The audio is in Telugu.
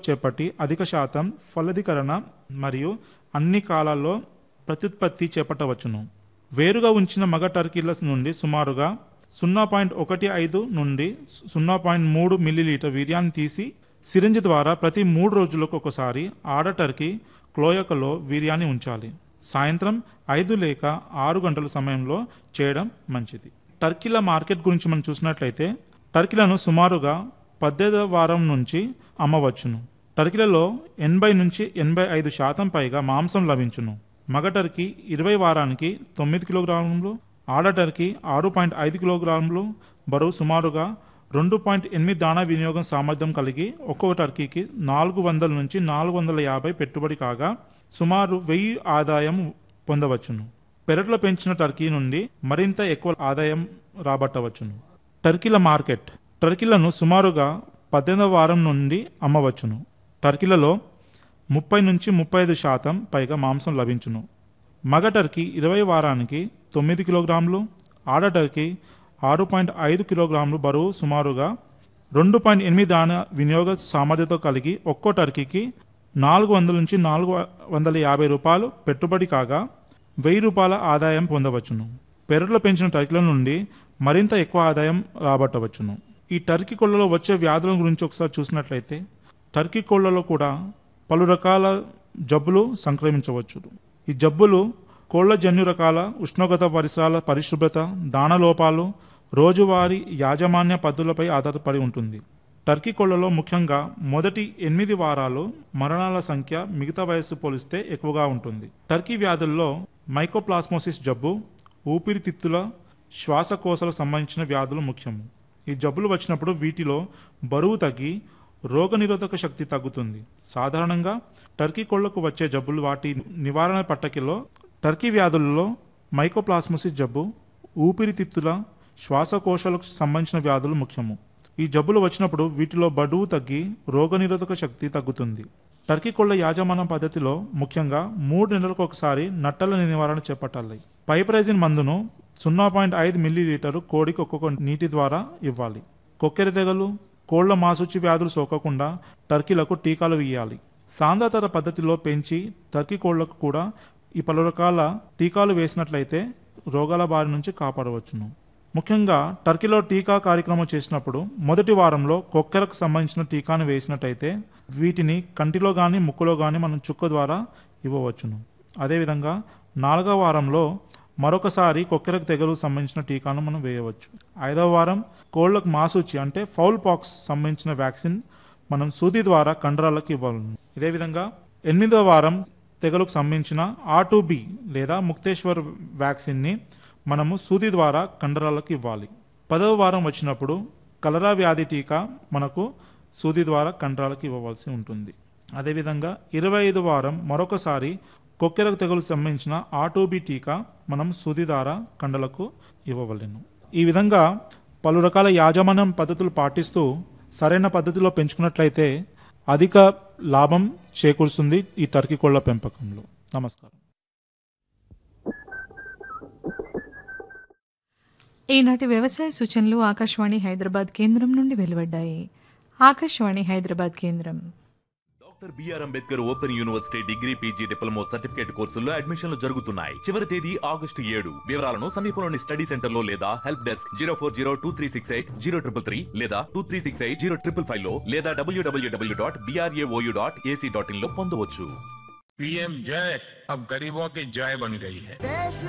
చేపట్టి అధిక శాతం ఫలదీకరణ మరియు అన్ని కాలాల్లో ప్రత్యుత్పత్తి చేపట్టవచ్చును వేరుగా ఉంచిన మగ టర్కీల నుండి సుమారుగా సున్నా పాయింట్ ఒకటి ఐదు నుండి సున్నా పాయింట్ మూడు మిల్లీలీటర్ వీర్యాన్ని తీసి సిరింజ్ ద్వారా ప్రతి మూడు రోజులకు ఒకసారి ఆడ టర్కీ క్లోయకలో వీర్యాన్ని ఉంచాలి సాయంత్రం ఐదు లేక ఆరు గంటల సమయంలో చేయడం మంచిది టర్కీల మార్కెట్ గురించి మనం చూసినట్లయితే టర్కీలను సుమారుగా పద్దెనిమిదవ వారం నుంచి అమ్మవచ్చును టర్కీలలో ఎనభై నుంచి ఎనభై ఐదు శాతం పైగా మాంసం లభించును మగ టర్కీ ఇరవై వారానికి తొమ్మిది కిలోగ్రాములు ఆడ టర్కీ ఆరు పాయింట్ ఐదు కిలోగ్రాములు బరువు సుమారుగా రెండు పాయింట్ ఎనిమిది దాణా వినియోగం సామర్థ్యం కలిగి ఒక్కొక్క టర్కీకి నాలుగు వందల నుంచి నాలుగు వందల యాభై పెట్టుబడి కాగా సుమారు వెయ్యి ఆదాయం పొందవచ్చును పెరట్లో పెంచిన టర్కీ నుండి మరింత ఎక్కువ ఆదాయం రాబట్టవచ్చును టర్కీల మార్కెట్ టర్కీలను సుమారుగా పద్దెనిమిదవ వారం నుండి అమ్మవచ్చును టర్కీలలో ముప్పై నుంచి ముప్పై ఐదు శాతం పైగా మాంసం లభించును మగ టర్కీ ఇరవై వారానికి తొమ్మిది కిలోగ్రాములు ఆడ టర్కీ ఆరు పాయింట్ ఐదు కిలోగ్రాములు బరువు సుమారుగా రెండు పాయింట్ ఎనిమిది దాన వినియోగ సామర్థ్యత కలిగి ఒక్కో టర్కీకి నాలుగు వందల నుంచి నాలుగు వందల యాభై రూపాయలు పెట్టుబడి కాగా వెయ్యి రూపాయల ఆదాయం పొందవచ్చును పెరట్లో పెంచిన టర్కీల నుండి మరింత ఎక్కువ ఆదాయం రాబట్టవచ్చును ఈ టర్కీ కోళ్లలో వచ్చే వ్యాధుల గురించి ఒకసారి చూసినట్లయితే టర్కీ కోళ్లలో కూడా పలు రకాల జబ్బులు సంక్రమించవచ్చు ఈ జబ్బులు కోళ్ల జన్యు రకాల ఉష్ణోగ్రత పరిసరాల పరిశుభ్రత దాన లోపాలు రోజువారీ యాజమాన్య పద్ధతులపై ఆధారపడి ఉంటుంది టర్కీ కోళ్లలో ముఖ్యంగా మొదటి ఎనిమిది వారాలు మరణాల సంఖ్య మిగతా వయస్సు పోలిస్తే ఎక్కువగా ఉంటుంది టర్కీ వ్యాధుల్లో మైకోప్లాస్మోసిస్ జబ్బు ఊపిరితిత్తుల శ్వాసకోశాలకు సంబంధించిన వ్యాధులు ముఖ్యము ఈ జబ్బులు వచ్చినప్పుడు వీటిలో బరువు తగ్గి రోగనిరోధక శక్తి తగ్గుతుంది సాధారణంగా టర్కీ కోళ్లకు వచ్చే జబ్బులు వాటి నివారణ పట్టకిలో టర్కీ వ్యాధులలో మైకోప్లాస్మోసిస్ జబ్బు ఊపిరితిత్తుల శ్వాసకోశాలకు సంబంధించిన వ్యాధులు ముఖ్యము ఈ జబ్బులు వచ్చినప్పుడు వీటిలో బరువు తగ్గి రోగనిరోధక శక్తి తగ్గుతుంది టర్కీ కోళ్ల యాజమాన్య పద్ధతిలో ముఖ్యంగా మూడు నెలలకు ఒకసారి నట్టల నివారణ చేపట్టాలి పైప్రైజిన్ మందును సున్నా పాయింట్ ఐదు మిల్లీలీటరు కోడికి ఒక్కొక్క నీటి ద్వారా ఇవ్వాలి కొక్కెర తెగలు కోళ్ల మాసుచి వ్యాధులు సోకకుండా టర్కీలకు టీకాలు వేయాలి సాంద్రతర పద్ధతిలో పెంచి టర్కీ కోళ్లకు కూడా ఈ పలు రకాల టీకాలు వేసినట్లయితే రోగాల బారి నుంచి కాపాడవచ్చును ముఖ్యంగా టర్కీలో టీకా కార్యక్రమం చేసినప్పుడు మొదటి వారంలో కొక్కెరకు సంబంధించిన టీకాను వేసినట్టయితే వీటిని కంటిలో కానీ ముక్కులో కానీ మనం చుక్క ద్వారా ఇవ్వవచ్చును అదేవిధంగా నాలుగవ వారంలో మరొకసారి కొక్కెరకు తెగలకు సంబంధించిన టీకాను మనం వేయవచ్చు ఐదవ వారం కోళ్లకు మాసూచి అంటే ఫౌల్ పాక్స్ సంబంధించిన వ్యాక్సిన్ మనం సూది ద్వారా కండరాలకు ఇవ్వాలి ఇదే విధంగా ఎనిమిదవ వారం తెగలకు సంబంధించిన ఆర్ టు బి లేదా ముక్తేశ్వర్ వ్యాక్సిన్ని మనము సూది ద్వారా కండరాలకు ఇవ్వాలి పదవ వారం వచ్చినప్పుడు కలరా వ్యాధి టీకా మనకు సూది ద్వారా కండరాలకు ఇవ్వవలసి ఉంటుంది అదేవిధంగా ఇరవై ఐదు వారం మరొకసారి కొక్కెరకు తెగులు సంబంధించిన ఆటోబి టీకా మనం సూది ద్వారా కండలకు ఇవ్వవలెను ఈ విధంగా పలు రకాల యాజమాన్యం పద్ధతులు పాటిస్తూ సరైన పద్ధతిలో పెంచుకున్నట్లయితే అధిక లాభం చేకూరుస్తుంది ఈ టర్కీ కోళ్ల పెంపకంలో నమస్కారం ఈనాటి వ్యవసాయ సూచనలు ఆకాశవాణి హైదరాబాద్ కేంద్రం నుండి వెలువడ్డాయి ఆకాశవాణి హైదరాబాద్ కేంద్రం doctor BR Ambedkar open university degree PG diploma certificate కోర్సుల్లో అడ్మిషన్లు జరుగుతున్నాయి చివరి తేదీ ఆగస్టు ఏడు వివరాలను సమీపంలోని స్టడీ సెంటర్ లో లేదా help desk zero four zero two three six eight zero triple three లేదా two three six eight zero triple five లో లేదా డబ్ల్యూడబ్ల్యూడబ్ల్యూ dot braou dot ac dot in లో పొందవచ్చు पीएम जय अब गरीबों की जय बन गई है